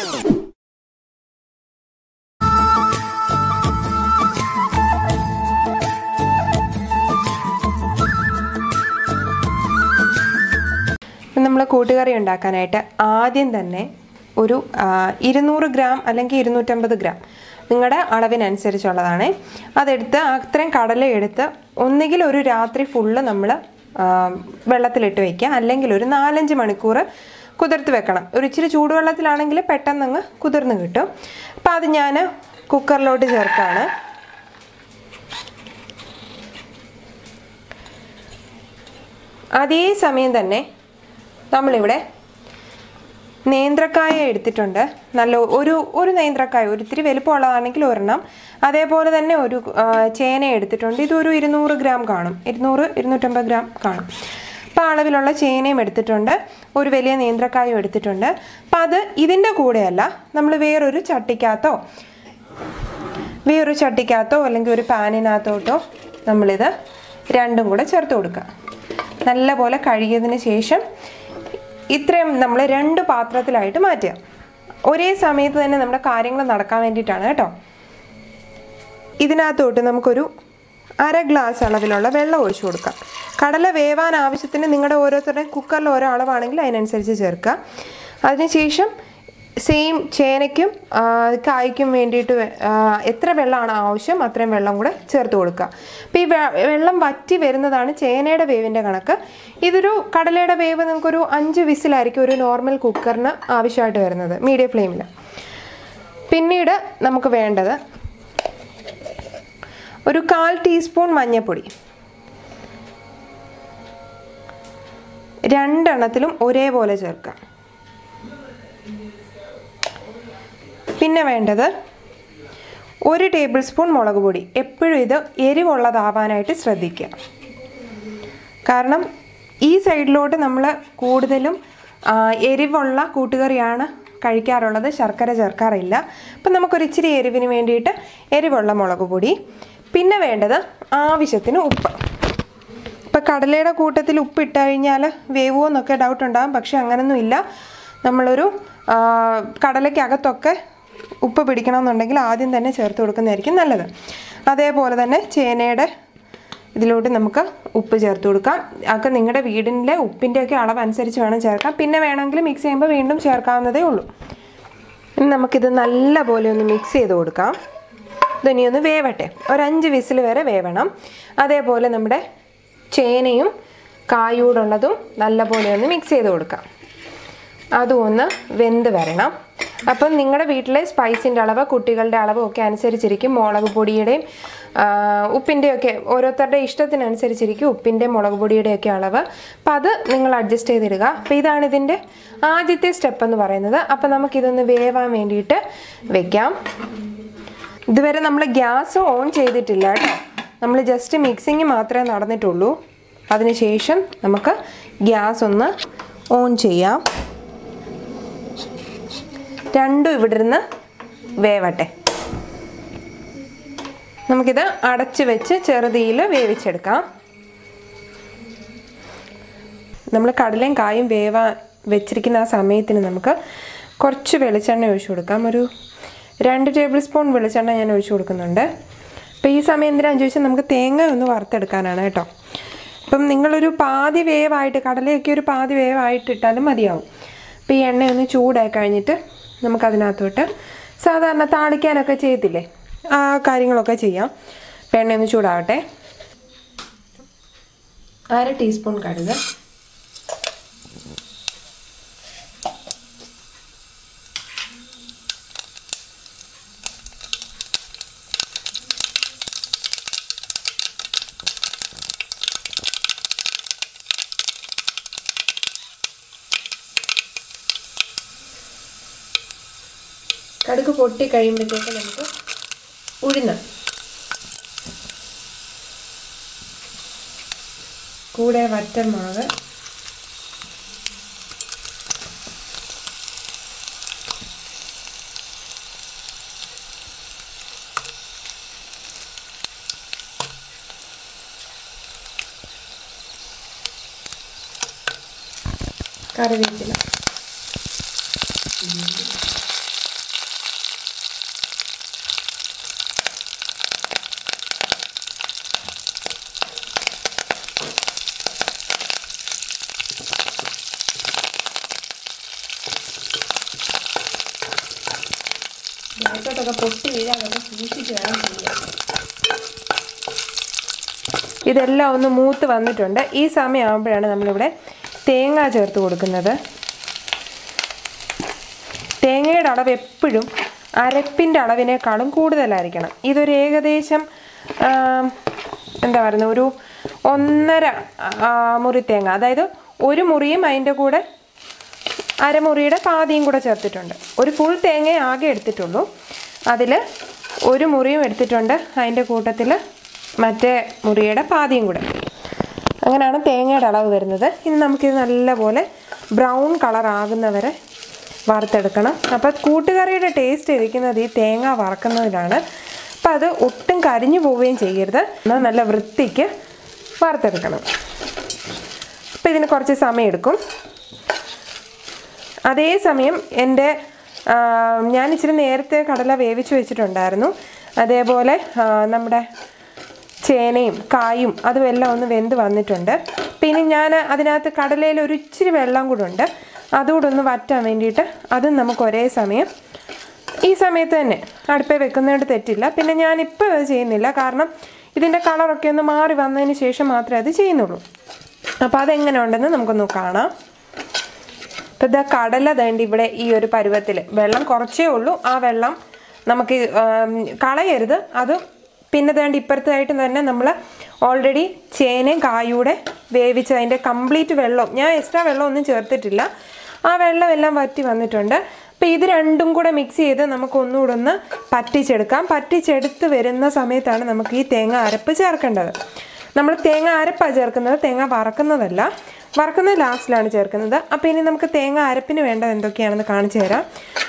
നമ്മൾ കൂട്ടുകറി ഉണ്ടാക്കാനായിട്ട് ആദ്യം തന്നെ ഒരു ആ, ഇരുന്നൂറ് ഗ്രാം അല്ലെങ്കിൽ ഇരുന്നൂറ്റമ്പത് ഗ്രാം നിങ്ങളുടെ അളവിനനുസരിച്ചുള്ളതാണ് അതെടുത്ത് അത്രയും കടല എടുത്ത് ഒന്നുകിൽ ഒരു രാത്രി ഫുള്ള് നമ്മൾ വെള്ളത്തിലിട്ട് വയ്ക്കുക അല്ലെങ്കിൽ ഒരു നാലഞ്ച് മണിക്കൂർ കുതിർത്ത് വെക്കണം ഒരു ഇച്ചിരി ചൂടുവെള്ളത്തിലാണെങ്കിൽ പെട്ടെന്ന് അങ്ങ് കുതിർന്ന് കിട്ടും അപ്പം അത് ഞാൻ കുക്കറിലോട്ട് ചേർക്കാണ് അതേ സമയം തന്നെ നമ്മളിവിടെ നേന്ത്രക്കായ എടുത്തിട്ടുണ്ട് നല്ല ഒരു ഒരു നേന്ത്രക്കായ ഒരു ഇത്തിരി വലുപ്പമുള്ളതാണെങ്കിൽ ഒരെണ്ണം അതേപോലെ തന്നെ ഒരു ആ, ചേന എടുത്തിട്ടുണ്ട് ഇതൊരു ഇരുന്നൂറ് ഗ്രാം കാണും ഇരുന്നൂറ് ഇരുന്നൂറ്റമ്പത് ഗ്രാം കാണും അപ്പോൾ അളവിലുള്ള ചേനയും എടുത്തിട്ടുണ്ട് ഒരു വലിയ നേന്ത്രക്കായും എടുത്തിട്ടുണ്ട് അപ്പം അത് ഇതിൻ്റെ കൂടെയല്ല നമ്മൾ വേറൊരു ചട്ടിക്കകത്തോ വേറൊരു ചട്ടിക്കകത്തോ അല്ലെങ്കിൽ ഒരു പാനിനകത്തോട്ടോ നമ്മളിത് രണ്ടും കൂടെ ചേർത്ത് കൊടുക്കുക നല്ലപോലെ കഴുകിയതിന് ശേഷം ഇത്രയും നമ്മൾ രണ്ട് പാത്രത്തിലായിട്ട് മാറ്റുക ഒരേ സമയത്ത് തന്നെ നമ്മുടെ കാര്യങ്ങൾ നടക്കാൻ വേണ്ടിയിട്ടാണ് കേട്ടോ ഇതിനകത്തോട്ട് നമുക്കൊരു അര ഗ്ലാസ് അളവിലുള്ള വെള്ളം ഒഴിച്ചു കൊടുക്കാം കടല വേവാൻ ആവശ്യത്തിന് നിങ്ങളുടെ ഓരോരുത്തരുടെയും കുക്കറിൽ ഓരോ അളവാണെങ്കിൽ അതിനനുസരിച്ച് ചേർക്കുക അതിനുശേഷം സെയിം ചേനയ്ക്കും ആ, കായ്ക്കും വേണ്ടിയിട്ട് വെ- ആ, എത്ര വെള്ളമാണ് ആവശ്യം അത്രയും വെള്ളം കൂടെ ചേർത്ത് കൊടുക്കുക അപ്പോൾ ഈ വെ- വെള്ളം വറ്റി വരുന്നതാണ് ചേനയുടെ വേവിൻ്റെ കണക്ക് ഇതൊരു കടലയുടെ വേവ് നിങ്ങൾക്കൊരു അഞ്ച് വിസിലായിരിക്കും ഒരു നോർമൽ കുക്കറിന് ആവശ്യമായിട്ട് വരുന്നത് മീഡിയം ഫ്ലെയിമിൽ പിന്നീട് നമുക്ക് വേണ്ടത് ഒരു കാൽ ടീസ്പൂൺ മഞ്ഞൾപ്പൊടി രണ്ടെണ്ണത്തിലും ഒരേപോലെ ചേർക്കാം പിന്നെ വേണ്ടത് ഒരു ടേബിൾ സ്പൂൺ മുളക് പൊടി എപ്പോഴും ഇത് എരിവുള്ളതാവാനായിട്ട് ശ്രദ്ധിക്കുക കാരണം ഈ സൈഡിലോട്ട് നമ്മൾ കൂടുതലും ആ, എരിവുള്ള കൂട്ടുകറിയാണ് കഴിക്കാറുള്ളത് ശർക്കര ചേർക്കാറില്ല അപ്പം നമുക്കൊരു ഇച്ചിരി എരിവിന് വേണ്ടിയിട്ട് എരിവുള്ള മുളക് പൊടി പിന്നെ വേണ്ടത് ആവശ്യത്തിന് ഉപ്പ് ഇപ്പം കടലയുടെ കൂട്ടത്തിൽ ഉപ്പ് ഇട്ട് കഴിഞ്ഞാൽ വേവുമോ എന്നൊക്കെ ഡൗട്ട് ഉണ്ടാകും പക്ഷെ അങ്ങനൊന്നും ഇല്ല നമ്മളൊരു ആ, കടലയ്ക്കകത്തൊക്കെ ഉപ്പ് പിടിക്കണമെന്നുണ്ടെങ്കിൽ ആദ്യം തന്നെ ചേർത്ത് കൊടുക്കുന്നതായിരിക്കും നല്ലത് അതേപോലെ തന്നെ ചേനയുടെ ഇതിലോട്ട് നമുക്ക് ഉപ്പ് ചേർത്ത് കൊടുക്കാം അതൊക്കെ നിങ്ങളുടെ വീടിൻ്റെ ഉപ്പിൻ്റെയൊക്കെ അളവ് അനുസരിച്ച് വേണം ചേർക്കാം പിന്നെ വേണമെങ്കിൽ മിക്സ് ചെയ്യുമ്പോൾ വീണ്ടും ചേർക്കാവുന്നതേ ഉള്ളൂ ഇനി നമുക്കിത് നല്ലപോലെ ഒന്ന് മിക്സ് ചെയ്ത് കൊടുക്കാം ഇതിനി ഒന്ന് വേവട്ടെ ഒരു അഞ്ച് വിസിൽ വരെ വേവണം അതേപോലെ നമ്മുടെ ചേനയും കായൂടുള്ളതും നല്ലപോലെ ഒന്ന് മിക്സ് ചെയ്ത് കൊടുക്കാം അതും ഒന്ന് വെന്ത് വരണം അപ്പം നിങ്ങളുടെ വീട്ടിലെ സ്പൈസിൻ്റെ അളവ് കുട്ടികളുടെ അളവ് ഒക്കെ അനുസരിച്ചിരിക്കും മുളക് പൊടിയുടെയും ഉപ്പിൻ്റെയൊക്കെ ഓരോരുത്തരുടെ ഇഷ്ടത്തിനനുസരിച്ചിരിക്കും ഉപ്പിൻ്റെ മുളക് പൊടിയുടെയൊക്കെ അളവ് അപ്പം അത് നിങ്ങൾ അഡ്ജസ്റ്റ് ചെയ്തിടുക അപ്പോൾ ഇതാണ് ഇതിൻ്റെ ആദ്യത്തെ സ്റ്റെപ്പ് എന്ന് പറയുന്നത് അപ്പം നമുക്കിതൊന്ന് വേവാൻ വേണ്ടിയിട്ട് വെക്കാം ഇതുവരെ നമ്മൾ ഗ്യാസ് ഓൺ ചെയ്തിട്ടില്ല കേട്ടോ നമ്മൾ ജസ്റ്റ് മിക്സിങ് മാത്രമേ നടന്നിട്ടുള്ളൂ അതിനുശേഷം നമുക്ക് ഗ്യാസ് ഒന്ന് ഓൺ ചെയ്യാം രണ്ടും ഇവിടെ ഇരുന്ന് വേവട്ടെ നമുക്കിത് അടച്ച് വെച്ച് ചെറുതീയിൽ വേവിച്ചെടുക്കാം നമ്മൾ കടലയും കായും വേവാ വെച്ചിരിക്കുന്ന ആ സമയത്തിന് നമുക്ക് കുറച്ച് വെളിച്ചെണ്ണ ഒഴിച്ചു കൊടുക്കാം ഒരു രണ്ട് ടേബിൾ സ്പൂൺ വെളിച്ചെണ്ണ ഞാൻ ഒഴിച്ചു കൊടുക്കുന്നുണ്ട് അപ്പോൾ ഈ സമയം എന്തിനാണെന്ന് ചോദിച്ചാൽ നമുക്ക് തേങ്ങ ഒന്ന് വറുത്തെടുക്കാനാണ് കേട്ടോ അപ്പം നിങ്ങളൊരു പാതി വേവായിട്ട് കടലയൊക്കെ ഒരു പാതി വേവായിട്ട് ഇട്ടാലും മതിയാവും അപ്പോൾ ഈ എണ്ണ ഒന്ന് ചൂടായി കഴിഞ്ഞിട്ട് നമുക്കതിനകത്തോട്ട് സാധാരണ താളിക്കാനൊക്കെ ചെയ്യത്തില്ലേ ആ കാര്യങ്ങളൊക്കെ ചെയ്യാം അപ്പോൾ എണ്ണ ഒന്ന് ചൂടാവട്ടെ അര ടീസ്പൂൺ കടുക് കടുക് പൊട്ടി കഴിയുമ്പോഴത്തേക്ക് നമുക്ക് ഉഴുന്ന് കൂടെ വറ്റൽമുളക് കറിവേപ്പില ഗ്യാസോട്ടൊക്കെ പൊട്ടി വീഴാതൊക്കെ സൂക്ഷിച്ച് വേണം ചെയ്യാൻ ഇതെല്ലാം ഒന്ന് മൂത്ത് വന്നിട്ടുണ്ട് ഈ സമയമാകുമ്പോഴാണ് നമ്മളിവിടെ തേങ്ങ ചേർത്ത് കൊടുക്കുന്നത് തേങ്ങയുടെ അളവ് എപ്പോഴും അരപ്പിൻ്റെ അളവിനേക്കാളും കൂടുതലായിരിക്കണം ഇതൊരു ഏകദേശം ആ, എന്താ പറയുന്നത് ഒരു ഒന്നര ആ, മുറി തേങ്ങ അതായത് ഒരു മുറിയും അതിൻ്റെ കൂടെ അരമുറിയുടെ പാതിയും കൂടെ ചേർത്തിട്ടുണ്ട് ഒരു ഫുൾ തേങ്ങ ആകെ എടുത്തിട്ടുള്ളൂ അതിൽ ഒരു മുറിയും എടുത്തിട്ടുണ്ട് അതിൻ്റെ കൂട്ടത്തിൽ മറ്റേ മുറിയുടെ പാതിയും കൂടെ അങ്ങനെയാണ് തേങ്ങയുടെ അളവ് വരുന്നത് ഇനി നമുക്കിത് നല്ലപോലെ ബ്രൗൺ കളർ ആകുന്നവരെ വറുത്തെടുക്കണം അപ്പോൾ കൂട്ടുകറിയുടെ ടേസ്റ്റ് ഇരിക്കുന്നത് ഈ തേങ്ങ വറക്കുന്നതിലാണ് അപ്പം അത് ഒട്ടും കരിഞ്ഞു പോവുകയും ചെയ്യരുത് എന്നാൽ നല്ല വൃത്തിക്ക് വറുത്തെടുക്കണം അപ്പോൾ ഇതിന് കുറച്ച് സമയം എടുക്കും അതേസമയം എൻ്റെ ആ, ഞാൻ ഇച്ചിരി നേരത്തെ കടല വേവിച്ച് വെച്ചിട്ടുണ്ടായിരുന്നു അതേപോലെ ആ, നമ്മുടെ ചേനയും കായും അതും എല്ലാം ഒന്ന് വെന്ത് വന്നിട്ടുണ്ട് പിന്നെ ഞാൻ അതിനകത്ത് കടലയിൽ ഒരു ഇച്ചിരി വെള്ളം കൂടെ ഉണ്ട് അതുകൂടെ ഒന്ന് വറ്റാൻ വേണ്ടിയിട്ട് അതും നമുക്ക് ഒരേ സമയം ഈ സമയത്ത് തന്നെ അടുപ്പേ വെക്കുന്നതുകൊണ്ട് തെറ്റില്ല പിന്നെ ഞാനിപ്പോൾ അത് ചെയ്യുന്നില്ല കാരണം ഇതിൻ്റെ കളറൊക്കെ ഒന്ന് മാറി വന്നതിന് ശേഷം മാത്രമേ അത് ചെയ്യുന്നുള്ളൂ അപ്പോൾ അതെങ്ങനെ ഉണ്ടെന്ന് നമുക്കൊന്ന് കാണാം ഇപ്പം ഇതാ കടല വേണ്ടി ഇവിടെ ഈ ഒരു പരുവത്തിൽ വെള്ളം കുറച്ചേ ഉള്ളൂ ആ വെള്ളം നമുക്ക് ആം, കളയരുത് അത് പിന്നെ വേണ്ടി ഇപ്പുറത്തായിട്ട് തന്നെ നമ്മൾ ഓൾറെഡി ചേനയും കായൂടെ വേവിച്ച് അതിൻ്റെ കംപ്ലീറ്റ് വെള്ളം ഞാൻ എക്സ്ട്രാ വെള്ളം ഒന്നും ചേർത്തിട്ടില്ല ആ വെള്ളം എല്ലാം വറ്റി വന്നിട്ടുണ്ട് അപ്പോൾ ഇത് രണ്ടും കൂടെ മിക്സ് ചെയ്ത് നമുക്ക് ഒന്നുകൂടെ ഒന്ന് പറ്റിച്ചെടുക്കാം പറ്റിച്ചെടുത്ത് വരുന്ന സമയത്താണ് നമുക്ക് ഈ തേങ്ങ അരപ്പ് ചേർക്കേണ്ടത് നമ്മൾ തേങ്ങ അരപ്പാണ് ചേർക്കുന്നത് തേങ്ങ വറക്കുന്നതല്ല വറക്കുന്നത് ലാസ്റ്റിലാണ് ചേർക്കുന്നത് അപ്പോൾ ഇനി നമുക്ക് തേങ്ങ അരപ്പിന് വേണ്ടത് എന്തൊക്കെയാണെന്ന് കാണിച്ചു തരാം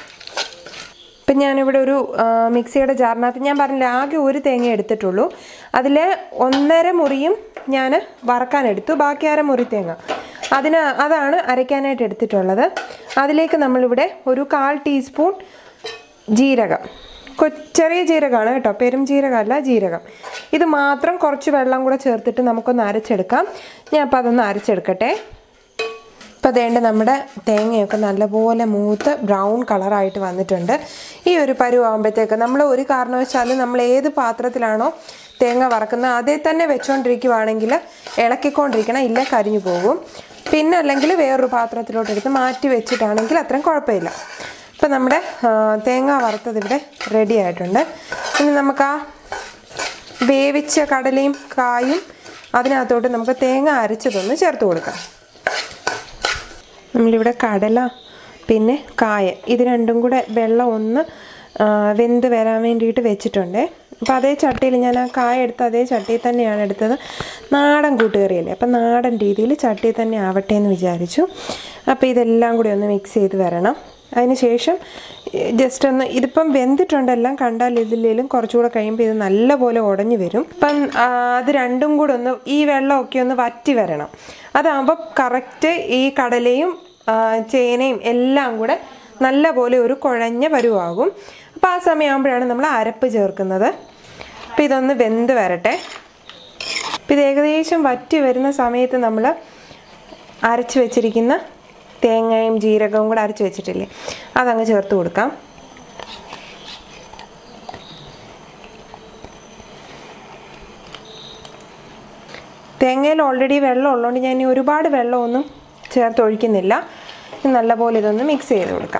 ഇപ്പം ഞാനിവിടെ ഒരു ആ, മിക്സിയുടെ ജാറിനകത്ത് ഞാൻ പറഞ്ഞില്ല ആകെ ഒരു തേങ്ങ എടുത്തിട്ടുള്ളൂ അതിൽ ഒന്നര മുറിയും ഞാൻ വറക്കാനെടുത്തു ബാക്കി അര മുറി തേങ്ങ അതിന് അതാണ് അരയ്ക്കാനായിട്ട് എടുത്തിട്ടുള്ളത് അതിലേക്ക് നമ്മളിവിടെ ഒരു കാൽ ടീസ്പൂൺ ജീരകം കൊ- ചെറിയ ജീരകമാണ് കേട്ടോ പെരും ജീരകമല്ല ജീരകം ഇത് മാത്രം കുറച്ച് വെള്ളം കൂടെ ചേർത്തിട്ട് നമുക്കൊന്ന് അരച്ചെടുക്കാം ഞാൻ അപ്പോൾ അതൊന്ന് അരച്ചെടുക്കട്ടെ ഇപ്പോൾ അതേണ്ട നമ്മുടെ തേങ്ങയൊക്കെ നല്ലപോലെ മൂത്ത് ബ്രൗൺ കളറായിട്ട് വന്നിട്ടുണ്ട് ഈ ഒരു പരുവാകുമ്പോഴത്തേക്ക് നമ്മൾ ഒരു കാരണവശാലും നമ്മൾ ഏത് പാത്രത്തിലാണോ തേങ്ങ വറക്കുന്നത് അതേ തന്നെ വെച്ചുകൊണ്ടിരിക്കുവാണെങ്കിൽ ഇളക്കിക്കൊണ്ടിരിക്കണം ഇല്ല കരിഞ്ഞു പോകും പിന്നെ അല്ലെങ്കിൽ വേറൊരു പാത്രത്തിലോട്ട് എടുത്ത് മാറ്റി വെച്ചിട്ടാണെങ്കിൽ അത്രയും കുഴപ്പമില്ല ഇപ്പം നമ്മുടെ ആ, തേങ്ങ വറുത്തത് ഇവിടെ റെഡി ആയിട്ടുണ്ട് ഇനി നമുക്ക് ആ വേവിച്ച കടലയും കായും അതിനകത്തോട്ട് നമുക്ക് തേങ്ങ അരച്ചതൊന്ന് ചേർത്ത് കൊടുക്കാം നമ്മളിവിടെ കടല പിന്നെ കായ ഇത് രണ്ടും കൂടെ വെള്ളം ഒന്ന് ആ, വെന്ത് വരാൻ വേണ്ടിയിട്ട് വെച്ചിട്ടുണ്ട് അപ്പോൾ അതേ ചട്ടിയിൽ ഞാൻ ആ കായ എടുത്ത അതേ ചട്ടിയിൽ തന്നെയാണ് എടുത്തത് നാടൻ കൂട്ടുകറിയല്ലേ അപ്പം നാടൻ രീതിയിൽ ചട്ടിയിൽ തന്നെ ആവട്ടെ എന്ന് വിചാരിച്ചു അപ്പോൾ ഇതെല്ലാം കൂടി ഒന്ന് മിക്സ് ചെയ്ത് വരണം അതിന് ശേഷം ജസ്റ്റ് ഒന്ന് ഇതിപ്പം വെന്തിട്ടുണ്ടെല്ലാം കണ്ടാൽ ഇതിലേലും കുറച്ചുകൂടെ കഴിയുമ്പോൾ ഇത് നല്ലപോലെ ഉടഞ്ഞു വരും അപ്പം ആ, അത് രണ്ടും കൂടെ ഒന്ന് ഈ വെള്ളമൊക്കെ ഒന്ന് വറ്റി വരണം അതാകുമ്പോൾ കറക്റ്റ് ഈ കടലയും ആ, ചേനയും എല്ലാം കൂടെ നല്ലപോലെ ഒരു കുഴഞ്ഞ പരുവാകും അപ്പോൾ ആ സമയമാകുമ്പോഴാണ് നമ്മൾ അരപ്പ് ചേർക്കുന്നത് അപ്പോൾ ഇതൊന്ന് വെന്ത് വരട്ടെ അപ്പോൾ ഇത് ഏകദേശം വറ്റി വരുന്ന സമയത്ത് നമ്മൾ അരച്ച് വെച്ചിരിക്കുന്ന തേങ്ങയും ജീരകവും കൂടെ അരച്ച് വെച്ചിട്ടില്ലേ അതങ്ങ് ചേർത്ത് കൊടുക്കാം തേങ്ങയിൽ ഓൾറെഡി വെള്ളം ഉള്ളതുകൊണ്ട് ഞാൻ ഇനി ഒരുപാട് വെള്ളമൊന്നും ചേർത്ത് ഒഴിക്കുന്നില്ല ഇനി നല്ലപോലെ ഇതൊന്ന് മിക്സ് ചെയ്ത് കൊടുക്കാം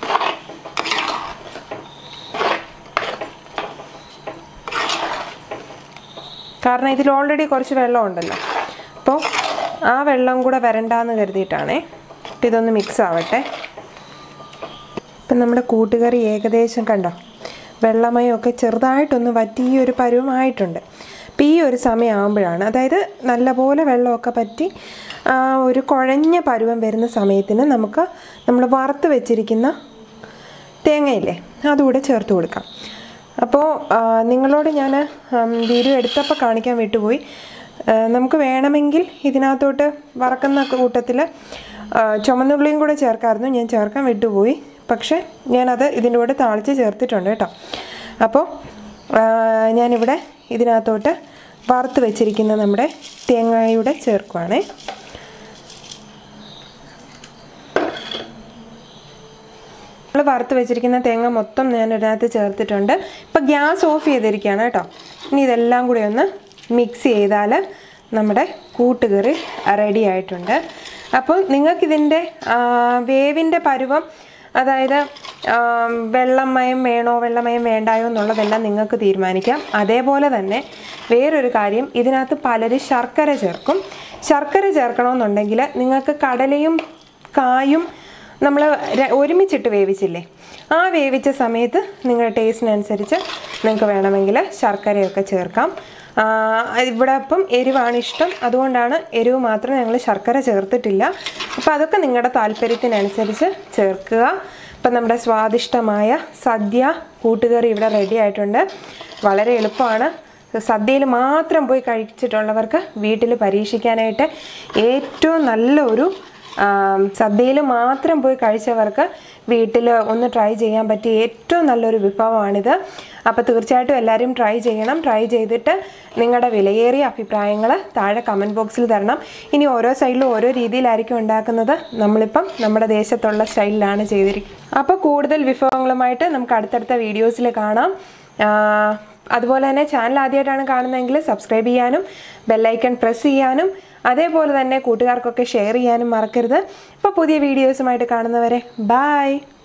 കാരണം ഇതിൽ ഓൾറെഡി കുറച്ച് വെള്ളം ഉണ്ടല്ലോ അപ്പോൾ ആ വെള്ളം കൂടെ വരണ്ടാന്ന് കരുതിയിട്ടാണേ അപ്പം ഇതൊന്ന് മിക്സ് ആവട്ടെ ഇപ്പം നമ്മുടെ കൂട്ടുകറി ഏകദേശം കണ്ടോ വെള്ളമയമൊക്കെ ചെറുതായിട്ടൊന്ന് വറ്റി ഈ ഒരു പരുവമായിട്ടുണ്ട് അപ്പം ഈ ഒരു സമയമാകുമ്പോഴാണ് അതായത് നല്ലപോലെ വെള്ളമൊക്കെ പറ്റി ആ ഒരു കുഴഞ്ഞ പരുവം വരുന്ന സമയത്തിന് നമുക്ക് നമ്മൾ വറുത്ത് വെച്ചിരിക്കുന്ന തേങ്ങയില്ലേ അതുകൂടെ ചേർത്ത് കൊടുക്കാം അപ്പോൾ ആ, നിങ്ങളോട് ഞാൻ വീഡിയോ എടുത്തപ്പോൾ കാണിക്കാൻ വിട്ടുപോയി ആ, നമുക്ക് വേണമെങ്കിൽ ഇതിനകത്തോട്ട് വറക്കുന്ന കൂട്ടത്തിൽ ചുമന്നുള്ളിയും കൂടെ ചേർക്കാമായിരുന്നു ഞാൻ ചേർക്കാൻ വിട്ടുപോയി പക്ഷേ ഞാനത് ഇതിൻ്റെ കൂടെ താളിച്ച് ചേർത്തിട്ടുണ്ട് കേട്ടോ അപ്പോൾ ആ, ഞാനിവിടെ ഇതിനകത്തോട്ട് വറുത്ത് വെച്ചിരിക്കുന്ന നമ്മുടെ തേങ്ങയുടെ ചേർക്കുവാണേ നമ്മൾ വറുത്ത് വെച്ചിരിക്കുന്ന തേങ്ങ മൊത്തം ഞാൻ ഇതിനകത്ത് ചേർത്തിട്ടുണ്ട് ഇപ്പം ഗ്യാസ് ഓഫ് ചെയ്തിരിക്കുകയാണ് കേട്ടോ ഇനി ഇതെല്ലാം കൂടി ഒന്ന് മിക്സ് ചെയ്താൽ നമ്മുടെ കൂട്ടുകറി റെഡി ആയിട്ടുണ്ട് അപ്പോൾ നിങ്ങൾക്കിതിൻ്റെ വേവിൻ്റെ പരുവം അതായത് ആം, വെള്ളമയം വേണോ വെള്ളമയം വേണ്ടായോ എന്നുള്ളതെല്ലാം നിങ്ങൾക്ക് തീരുമാനിക്കാം അതേപോലെ തന്നെ വേറൊരു കാര്യം ഇതിനകത്ത് പലരും ശർക്കര ചേർക്കും ശർക്കര ചേർക്കണമെന്നുണ്ടെങ്കിൽ നിങ്ങൾക്ക് കടലയും കായും നമ്മൾ ഒരുമിച്ചിട്ട് വേവിച്ചില്ലേ ആ വേവിച്ച സമയത്ത് നിങ്ങളുടെ ടേസ്റ്റിനനുസരിച്ച് നിങ്ങൾക്ക് വേണമെങ്കിൽ ശർക്കരയൊക്കെ ചേർക്കാം ആ, ഇവിടെ അപ്പം എരിവാണ് ഇഷ്ടം അതുകൊണ്ടാണ് എരിവ് മാത്രം ഞങ്ങൾ ശർക്കര ചേർത്തിട്ടില്ല അപ്പോൾ അതൊക്കെ നിങ്ങളുടെ താല്പര്യത്തിനനുസരിച്ച് ചേർക്കുക ഇപ്പം നമ്മുടെ സ്വാദിഷ്ടമായ സദ്യ കൂട്ടുകറി ഇവിടെ റെഡി ആയിട്ടുണ്ട് വളരെ എളുപ്പമാണ് സദ്യയിൽ മാത്രം പോയി കഴിച്ചിട്ടുള്ളവർക്ക് വീട്ടിൽ പരീക്ഷിക്കാനായിട്ട് ഏറ്റവും നല്ലൊരു സദ്യയിൽ മാത്രം പോയി കഴിച്ചവർക്ക് വീട്ടിൽ ഒന്ന് ട്രൈ ചെയ്യാൻ പറ്റിയ ഏറ്റവും നല്ലൊരു വിഭവമാണിത് അപ്പോൾ തീർച്ചയായിട്ടും എല്ലാവരും ട്രൈ ചെയ്യണം ട്രൈ ചെയ്തിട്ട് നിങ്ങളുടെ വിലയേറിയ അഭിപ്രായങ്ങൾ താഴെ കമൻറ്റ് ബോക്സിൽ തരണം ഇനി ഓരോ സൈഡിലും ഓരോ രീതിയിലായിരിക്കും ഉണ്ടാക്കുന്നത് നമ്മളിപ്പം നമ്മുടെ ദേശത്തുള്ള സ്റ്റൈലിലാണ് ചെയ്തിരിക്കുന്നത് അപ്പോൾ കൂടുതൽ വിഭവങ്ങളുമായിട്ട് നമുക്ക് അടുത്തടുത്ത വീഡിയോസിൽ കാണാം ആ, അതുപോലെ തന്നെ ചാനൽ ആദ്യമായിട്ടാണ് കാണുന്നതെങ്കിൽ സബ്സ്ക്രൈബ് ചെയ്യാനും ബെല്ലൈക്കൺ പ്രസ് ചെയ്യാനും അതേപോലെ തന്നെ കൂട്ടുകാർക്കൊക്കെ ഷെയർ ചെയ്യാനും മറക്കരുത് അപ്പോൾ പുതിയ വീഡിയോസുമായിട്ട് കാണുന്നവരെ ബായ്